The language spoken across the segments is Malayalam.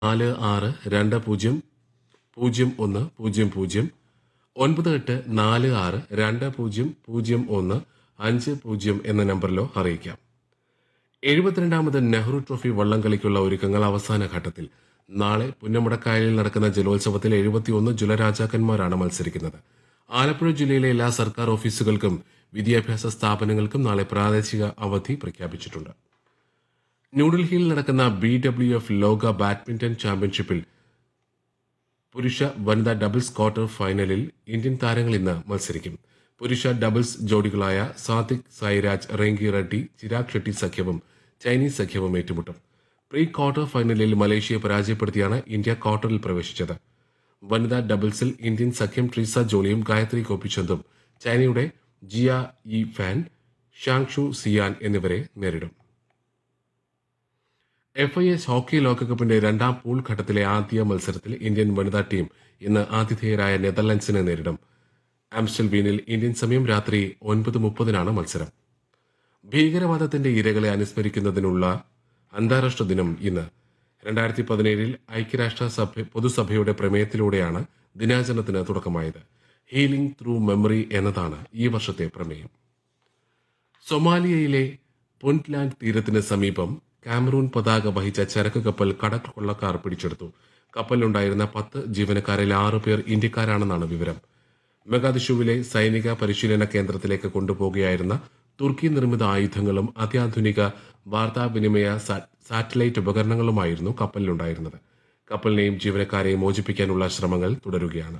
നാല് ആറ് രണ്ട് പൂജ്യം പൂജ്യം ഒന്ന് പൂജ്യം പൂജ്യം ഒൻപത് എട്ട് നാല് ആറ് രണ്ട് പൂജ്യം പൂജ്യം ഒന്ന് അഞ്ച് പൂജ്യം എന്ന നമ്പറിലോ അറിയിക്കാം എഴുപത്തിരണ്ടാമത് നെഹ്റു ട്രോഫി വള്ളംകളിക്കുള്ള ഒരുക്കങ്ങൾ അവസാന ഘട്ടത്തിൽ നാളെ പുന്നമടക്കായലിൽ നടക്കുന്ന ജലോത്സവത്തിൽ എഴുപത്തിയൊന്ന് ജലരാജാക്കന്മാരാണ് മത്സരിക്കുന്നത് ആലപ്പുഴ ജില്ലയിലെ എല്ലാ സർക്കാർ ഓഫീസുകൾക്കും വിദ്യാഭ്യാസ സ്ഥാപനങ്ങൾക്കും നാളെ പ്രാദേശിക അവധി പ്രഖ്യാപിച്ചിട്ടുണ്ട് ന്യൂഡൽഹിയിൽ നടക്കുന്ന ബി ഡബ്ല്യു എഫ് ലോക ബാഡ്മിന്റൺ ചാമ്പ്യൻഷിപ്പിൽ പുരുഷ വനിതാ ഡബിൾസ് ക്വാർട്ടർ ഫൈനലിൽ ഇന്ത്യൻ താരങ്ങൾ ഇന്ന് മത്സരിക്കും പുരുഷ ഡബിൾസ് ജോഡികളായ സാദിക് സായിരാജ് റെങ്കി റെഡ്ഡി ചിരാഗ് ഷെട്ടി സഖ്യവും ചൈനീസ് സഖ്യവും ഏറ്റുമുട്ടും പ്രീ ക്വാർട്ടർ ഫൈനലിൽ മലേഷ്യയെ പരാജയപ്പെടുത്തിയാണ് ഇന്ത്യ ക്വാർട്ടറിൽ പ്രവേശിച്ചത് വനിതാ ഡബിൾസിൽ ഇന്ത്യൻ സഖ്യം ട്രീസ ജോളിയും ഗായത്രി ഗോപിചന്ദും ചൈനയുടെ Jia Yi Fan Zhang Shu Xian എന്നിവരെ നേരിടും എഫ് ഐ എസ് ഹോക്കി ലോകകപ്പിന്റെ രണ്ടാം പൂൾ ഘട്ടത്തിലെ ആദ്യ മത്സരത്തിൽ ഇന്ത്യൻ വനിതാ ടീം ഇന്ന് ആതിഥേയരായ നെതർലൻഡ്സിനെ നേരിടും ആംസ്റ്റൽവീനിൽ ഇന്ത്യൻ സമയം രാത്രി ഒൻപത് മുപ്പതിനാണ് മത്സരം ഭീകരവാദത്തിന്റെ ഇരകളെ അനുസ്മരിക്കുന്നതിനുള്ള അന്താരാഷ്ട്ര ദിനം ഇന്ന് രണ്ടായിരത്തി പതിനേഴിൽ ഐക്യരാഷ്ട്ര സഭ പൊതുസഭയുടെ പ്രമേയത്തിലൂടെയാണ് ദിനാചരണത്തിന് തുടക്കമായത് ഹീലിംഗ് ത്രൂ മെമ്മറി എന്നതാണ് ഈ വർഷത്തെ പ്രമേയം സൊമാലിയയിലെ പുന്റ്ലാൻഡ് തീരത്തിന് സമീപം കാമറൂൺ പതാക വഹിച്ച ചരക്ക് കപ്പൽ കടൽ കൊള്ളക്കാർ പിടിച്ചെടുത്തു കപ്പലിലുണ്ടായിരുന്ന പത്ത് ജീവനക്കാരിൽ ആറ് പേർ ഇന്ത്യക്കാരാണെന്നാണ് വിവരം മെഗാദിഷുവിലെ സൈനിക പരിശീലന കേന്ദ്രത്തിലേക്ക് കൊണ്ടുപോകുകയായിരുന്ന തുർക്കി നിർമ്മിത ആയുധങ്ങളും അത്യാധുനിക വാർത്താവിനിമയ സാ- സാറ്റലൈറ്റ് ഉപകരണങ്ങളുമായിരുന്നു കപ്പലിലുണ്ടായിരുന്നത് കപ്പലിനെയും ജീവനക്കാരെയും മോചിപ്പിക്കാനുള്ള ശ്രമങ്ങൾ തുടരുകയാണ്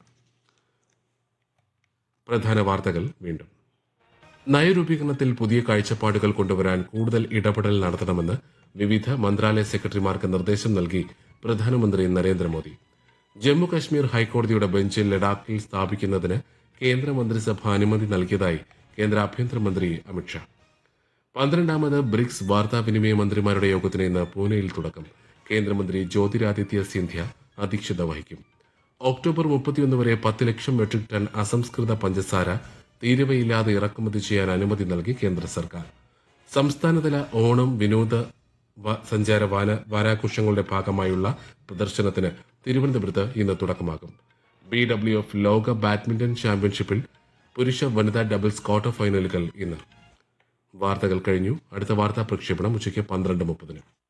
പ്രധാന വാർത്തകൾ വീണ്ടും നയരൂപീകരണത്തിൽ പുതിയ കാഴ്ചപ്പാടുകൾ കൊണ്ടുവരാൻ കൂടുതൽ ഇടപെടൽ നടത്തണമെന്ന് വിവിധ മന്ത്രാലയ സെക്രട്ടറിമാർക്ക് നിർദ്ദേശം നൽകി പ്രധാനമന്ത്രി നരേന്ദ്രമോദി ജമ്മു കശ്മീർ ഹൈക്കോടതിയുടെ ബെഞ്ച് ലഡാക്കിൽ സ്ഥാപിക്കുന്നതിന് കേന്ദ്രമന്ത്രിസഭ അനുമതി നൽകിയതായി കേന്ദ്ര ആഭ്യന്തരമന്ത്രി അമിത്ഷാ പന്ത്രണ്ടാമത് ബ്രിക്സ് വാർത്താവിനിമയ മന്ത്രിമാരുടെ യോഗത്തിന് ഇന്ന് പൂനെയിൽ തുടക്കം കേന്ദ്രമന്ത്രി ജ്യോതിരാദിത്യ സിന്ധ്യ അധ്യക്ഷത വഹിക്കും ഒക്ടോബർ മുപ്പത്തിയൊന്ന് വരെ പത്ത് ലക്ഷം മെട്രിക് ടൺ അസംസ്കൃത പഞ്ചസാര തീരുവയില്ലാതെ ഇറക്കുമതി ചെയ്യാൻ അനുമതി നൽകി കേന്ദ്ര സർക്കാർ സംസ്ഥാനതല ഓണം വിനോദ വ- സഞ്ചാര വാന വാരാഘോഷങ്ങളുടെ ഭാഗമായുള്ള പ്രദർശനത്തിന് തിരുവനന്തപുരത്ത് ഇന്ന് തുടക്കമാകും ബി ഡബ്ല്യു എഫ് ലോക ബാഡ്മിന്റൺ ചാമ്പ്യൻഷിപ്പിൽ പുരുഷ വനിതാ ഡബിൾസ് ക്വാർട്ടർ ഫൈനലുകൾ ഇന്ന് വാർത്തകൾ കഴിഞ്ഞു അടുത്ത വാർത്താ പ്രക്ഷേപണം ഉച്ചയ്ക്ക് പന്ത്രണ്ട് മുപ്പതിന്